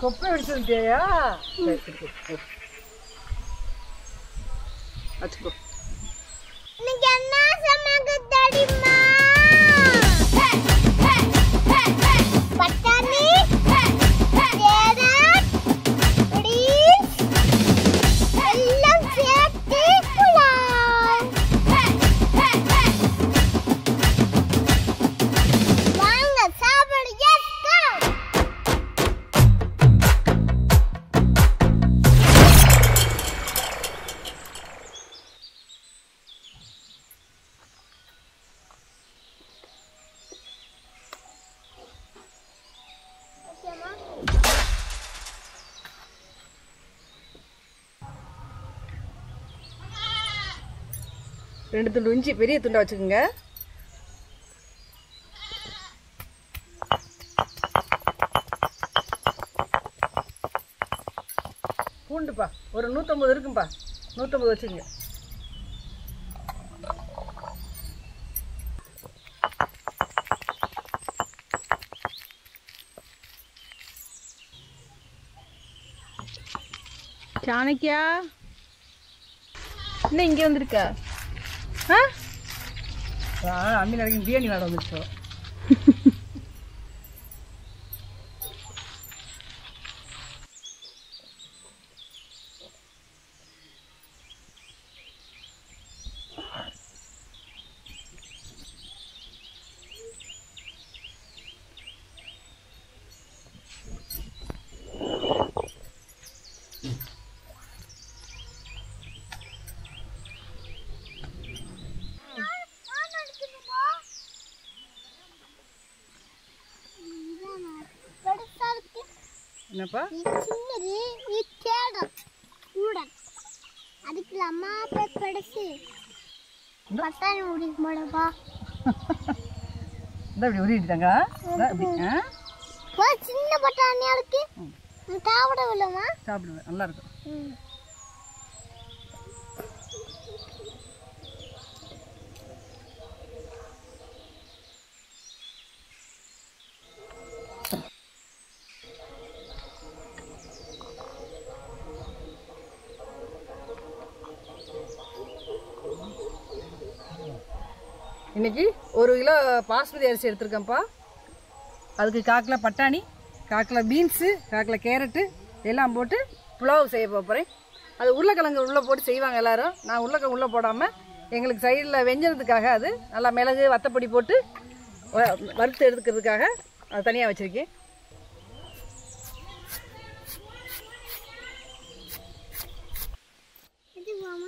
கொப்பை அடிச்சுட்டியா சரி சரி, சரி, சரி. வச்சுக்கோ இன்னைக்கு என்ன சமைக்க தெரியுமா பட்டாணி கேரட் பீன்ஸ் எல்லாம் சேர்த்து புலாவ் வாங்க சாப்பிடு எஸ் கோ ரெண்டு துண்டு இஞ்சி பெரிய துண்டா வச்சுக்கோங்க பூண்டுப்பா ஒரு நூற்றம்பது இருக்கும்பா நூற்றம்பது வச்சுக்கோங்க சாணக்கியா என்ன இங்கே வந்திருக்க ஆ அம்மி நடக்கும் பிரியாணி வேலை வந்துருச்சோ பெருசா இருக்கு என்னப்பா இது சின்னது இது கேடம் கூடன் அதுக்குள்ள அம்மா பேர் பெருசு பட்டாணி முடிக்க மாட்டப்பா இந்த இப்படி உருட்டிட்டாங்க இப்படி ஆ சின்ன பட்டாணியா இருக்கு சாப்பிடவில்லமா சாப்பிடுவேன் நல்லா இருக்கும் இன்னைக்கு ஒரு கிலோ பாஸ்மதி அரிசி எடுத்திருக்கேன்ப்பா அதுக்கு காக்கில் பட்டாணி காக்கில் பீன்ஸு காக்கில் கேரட்டு எல்லாம் போட்டு புலாவ் செய்ய போகிறேன் அது உருளைக்கிழங்கு உள்ளே போட்டு செய்வாங்க எல்லாரும் நான் உருளைக்கிழங்கு உள்ளே போடாமல் எங்களுக்கு சைடில் வெஞ்சனத்துக்காக அது நல்லா மிளகு வத்தப்பொடி போட்டு வ- வறுத்து எடுக்கிறதுக்காக அது தனியாக வச்சுருக்கேன் இது மாமா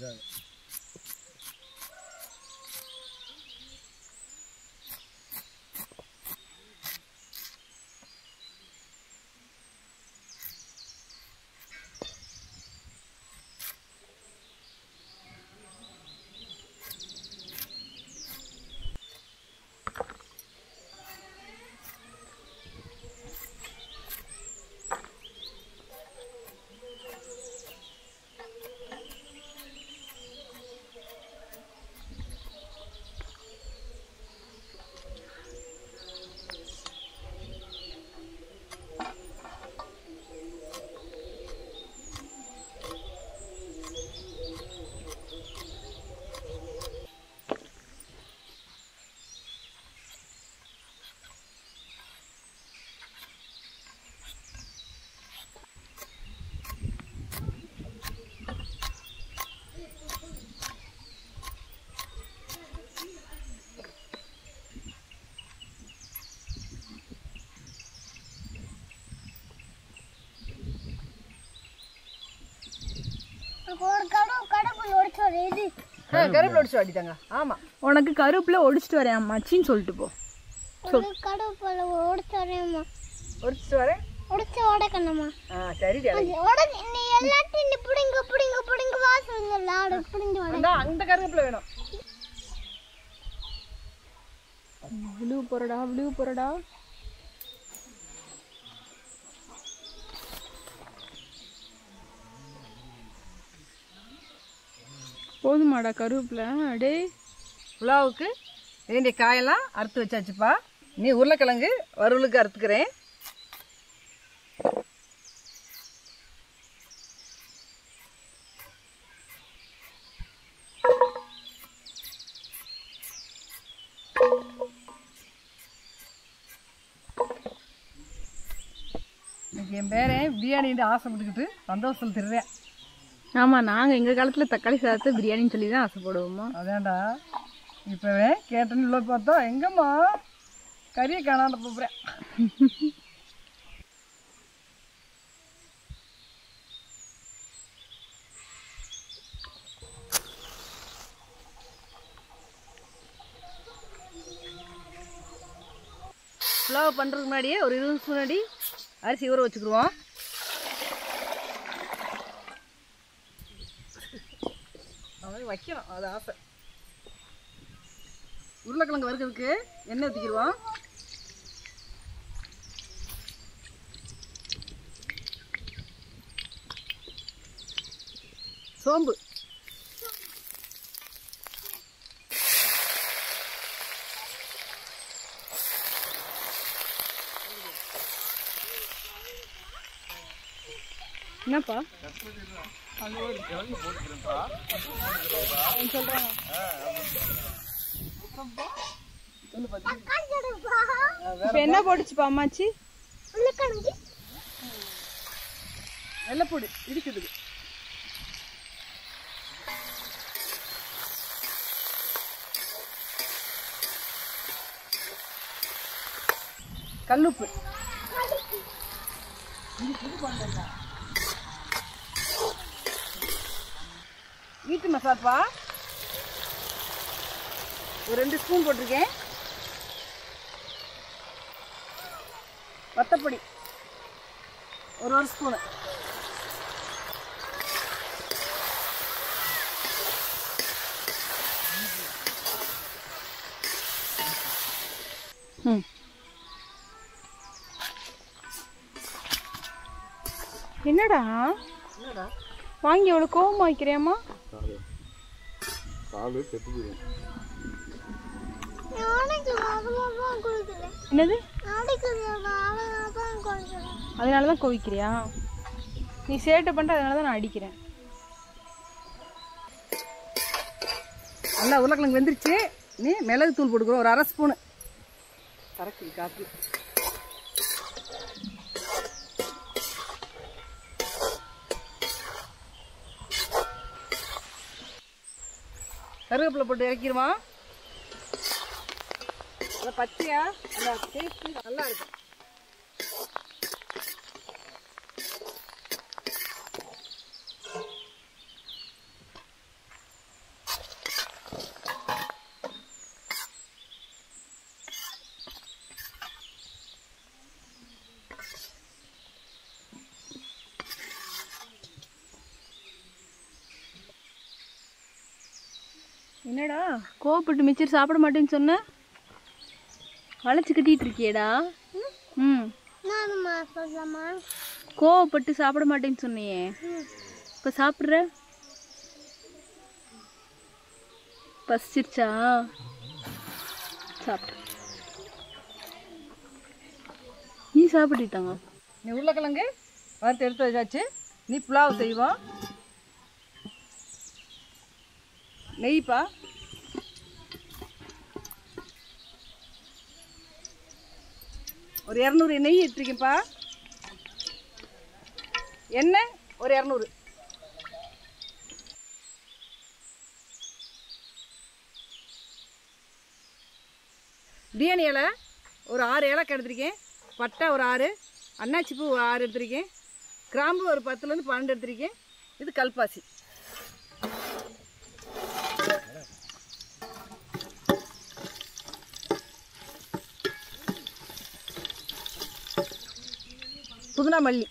ஒரு கடவு கடவுள் ஒடிச்சோரு இது கருப்பில் அடிச்சு அடித்தாங்க ஆமாம் உனக்கு கருப்புல ஒடிச்சிட்டு வரேன் அம்மாச்சின்னு சொல்லிட்டு போ ஒரு கடவு போல ஒடிச்சோரேம்மா ஒடிச்சிட்டு வரேன் ஒடிச்ச உடைக்கணுமா ஆ சரிடி அழகு. உடனே நீ எல்லாத்தையும் நீ பிடிங்க பிடிங்க பிடிங்க வாசல் ஆடு பிடிங்க உடனே அந்தா அந்த கருவேப்பிலை வேணும் ப்ளூ போறடா ப்ளூ போறடா போதுமாடா கருவேப்பிலை அடே புலாவுக்கு வேண்டிய காயெல்லாம் அறுத்து வச்சாச்சுப்பா நீ உருளைக்கிழங்கு வறுவலுக்கு அறுத்துக்கிறேன் இன்னைக்கு என் பேரன் பிரியாணின்னு ஆசைப்பட்டுக்கிட்டு சந்தோஷத்தில் திருறேன் ஆமாம் நாங்கள் எங்கள் காலத்தில் தக்காளி சாதத்தை பிரியாணின்னு சொல்லி தான் ஆசைப்படுவோமா அதான்டா இப்போவே கேட்டேன்னு உள்ள பார்த்தா எங்கம்மா கறியை காணாண்ட போகிறேன் புலாவ் பண்ணுறதுக்கு முன்னாடியே ஒரு இருபது நிமிஷம் முன்னாடி அரிசி ஊற வச்சுக்கிடுவோம் அவன் வைக்கணும் அது ஆசை உருளைக்கிழங்கு வறுக்கிறதுக்கு எண்ணெய் ஊற்றிக்கிடுவோம் சோம்பு என்னப்பா இப்போ என்ன போட்டுச்சுப்பா அம்மாச்சி உருளைக்கிழங்கு வெள்ளைப்பூடி இடிக்கிறதுக்கு கல்லுப்பு வீட்டு மசாலாப்பா ஒரு ரெண்டு ஸ்பூன் போட்டிருக்கேன் வத்தப்பொடி ஒரு ஒரு ஸ்பூனு ம் என்னடா என்னடா வாங்கி எவ்வளோ கோவமா வைக்கிறியாம்மா நாளைக்கு தான் கொடுக்குறேன் என்னது நாளைக்கு தான் கொடுக்குறேன் அதனால தான் கோவிக்கிறியா நீ சேட்டை பண்ணிட்டு அதனால தான் நான் அடிக்கிறேன் நல்லா உருளைக்கிழங்கு வெந்துருச்சு நீ மிளகு தூள் போட்டுக்கிறோம் ஒரு அரை ஸ்பூனு கரெக்டு காப்பி கருவேப்பிலை போட்டு இறக்கிடுமா நல்லா பச்சையா அந்த டேஸ்ட் நல்லா இருக்கும் என்னடா கோவப்பட்டு மிச்சர் சாப்பிட மாட்டேன்னு சொன்ன வளைச்சு கட்டிட்டு இருக்கியேடா ம் நானும்மா சொல்லலாமா கோவப்பட்டு சாப்பிட மாட்டேன்னு சொன்னியே இப்போ சாப்பிட்ற பசிச்சிருச்சா சாப்பிட்டு நீ சாப்பிட்டுட்டாங்க நீ உருளைக்கிழங்கு வறுத்து எடுத்து வச்சாச்சு நீ புலாவ் செய்வோம் நெய்ப்பா ஒரு இரநூறு நெய் எடுத்துருக்கேன்ப்பா எண்ணெய் ஒரு இரநூறு பிரியாணி இலை ஒரு ஆறு ஏலக்காய் எடுத்திருக்கேன் பட்டை ஒரு ஆறு அன்னாச்சி பூ ஒரு ஆறு எடுத்திருக்கேன் கிராம்பு ஒரு பத்துலேருந்து பன்னெண்டு எடுத்திருக்கேன் இது கல்பாசி புதினா மல்லி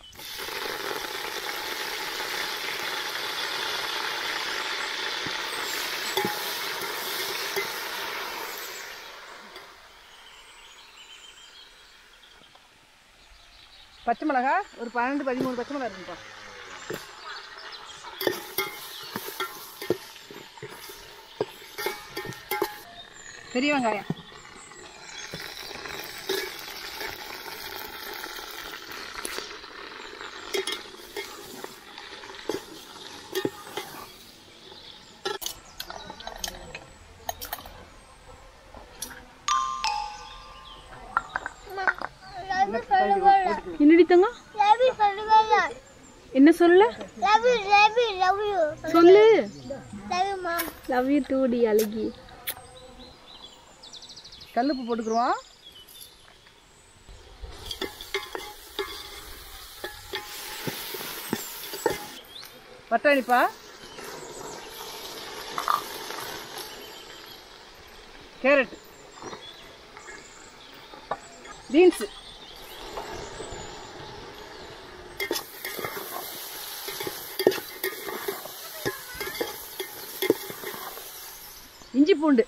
பச்சை மிளகா ஒரு பன்னெண்டு பதிமூணு பச்சை மிளகா இருக்குப்பா பெரிய வெங்காயம் ரவி சொல்லுவாள் என்னடி தங்க ரவி சொல்லு love you love you love you சொல்லு லவ் யூ மா லவ் யூ டூ டி அழகி கல்லுப்பு போட்டுக்குருவோம் பட்டாணிப்பா கேரட் பீன்ஸு இஞ்சி பூண்டு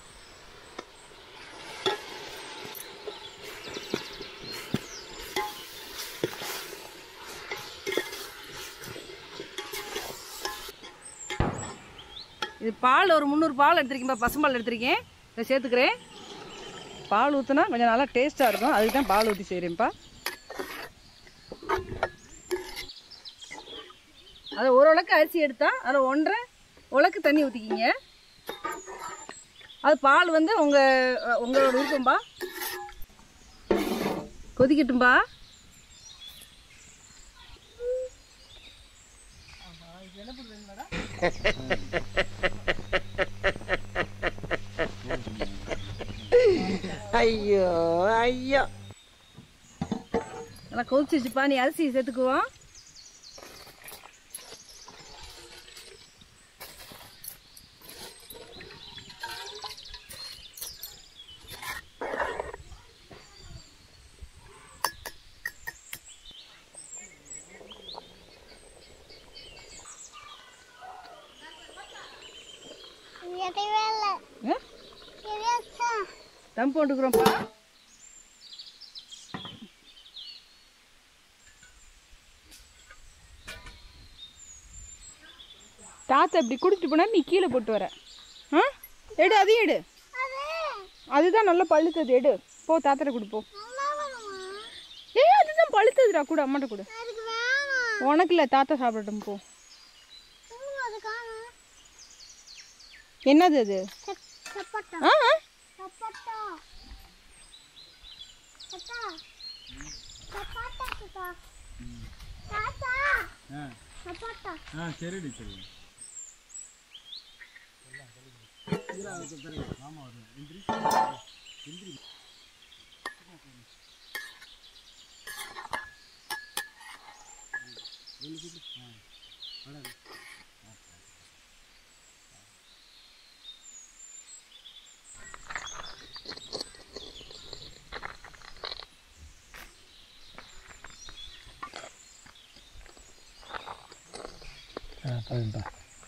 இது பால் ஒரு முந்நூறு பால் எடுத்திருக்கேன்ப்பா பசும்பால் எடுத்திருக்கேன் இதை சேர்த்துக்கிறேன் பால் ஊற்றினா கொஞ்சம் நல்லா டேஸ்ட்டாக இருக்கும் அதுக்கு தான் பால் ஊற்றி செய்கிறேன்ப்பா அதை ஒரு உலக்கு அரிசி எடுத்தா அதில் ஒன்றரை உலக்கு தண்ணி ஊற்றிக்கிங்க அது பால் வந்து உங்கள் உங்களோட விருப்பம்பா கொதிக்கட்டும்பா ஐயோ ஐயோ நல்லா கொதிச்சிச்சுப்பா நீ அரிசி சேர்த்துக்குவோம் எதையே இல்லை ஆ? சரியாச்சா தம் போட்டுக்கிறோம்ப்பா தாத்தா இப்படி குடிச்சிட்டு போனா நீ கீழே போட்டு வர ஆ எடு அதையும் எடு அது அதுதான் நல்லா பழுத்தது எடு போ தாத்தாட்ட கொடு போ நல்லா வருமா ஏய் அதுதான் பழுத்ததுடா கூட அம்மாட்ட கொடு அதுக்கு வேணாம் உனக்கு இல்லை தாத்தா சாப்பிடட்டும் போ இன்னும் அது காணும் என்னது அது சப்பட்டா ஆ ஆ. சப்பட்டா தாத்தா சப்பாட்டா தாத்தா தாத்தா சப்பாட்டா ஆ சரிடி சரி ஆ பதினெட்டா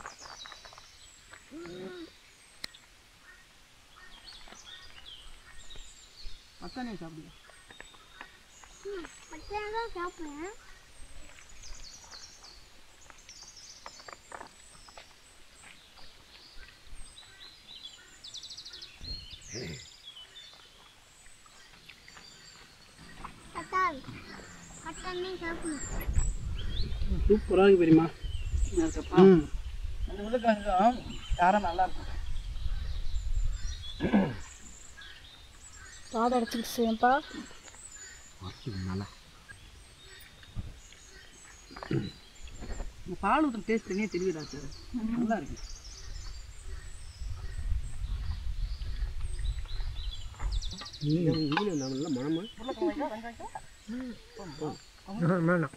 மத்தானே சாப்பிடுங்க மட்டும் தான் சாப்பிடுவேன் கட்டால் கட்டானே சாப்பிடணும் சூப்பராக இருக்கு பெரியமா இருக்குப்பா அந்த உருளைக்கிழங்கும் காரம் நல்லா இருக்கும் பாடம் அடைச்சிக்கிட்டு செய்யப்பா இந்த பால் ஊற்றும் டேஸ்ட் தனியாக தெரியுதா சார் நல்லா இருக்கு நல்ல மனமா வேணாம்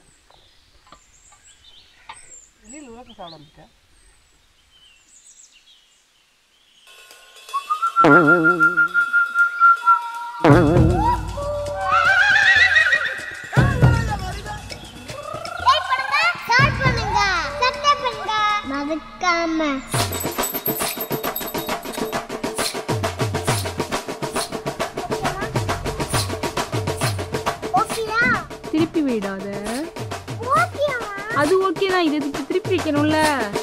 வெளியில் உலகம் சாப்பிட ஆரம்பிச்சேன் லைக் பண்ணுங்க ஷேர் பண்ணுங்க சப்ஸ்கிரைப் பண்ணுங்க மறக்காம ஓகேயா திருப்பி விடாத ஓகேயா அது ஓகே தான் இது இதுக்கு திருப்பி வைக்கணும்ல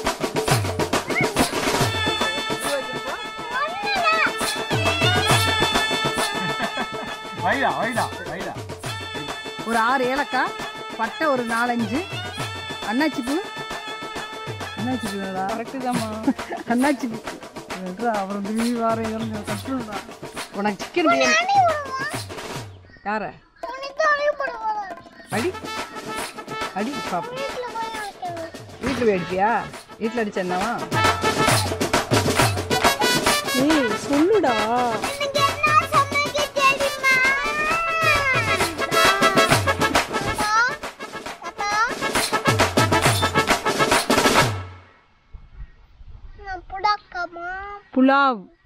வைடா வைடா வைடா ஒரு ஆறு ஏலக்காய் பட்டை ஒரு நாலஞ்சு அன்னாச்சி பூ அன்னாச்சி பூடா கரெக்டு தாம்மா அன்னாச்சி பூ என்றா அப்புறம் திடீர்னு வார இறங்க கஷ்டம்டா உனக்கு சிக்கன் பிரியாணி யார அடி அடி பாப்பா வீட்டுல போய் வைக்கணும் வீட்டில் போய் அடிப்பியா வீட்டில் அடிச்ச என்னவா ஏய் சொல்லுடா எனக்கு என்ன சமைக்க தெரியுமா அப்பா அப்பா நான் புடாக்கமா புலாவ்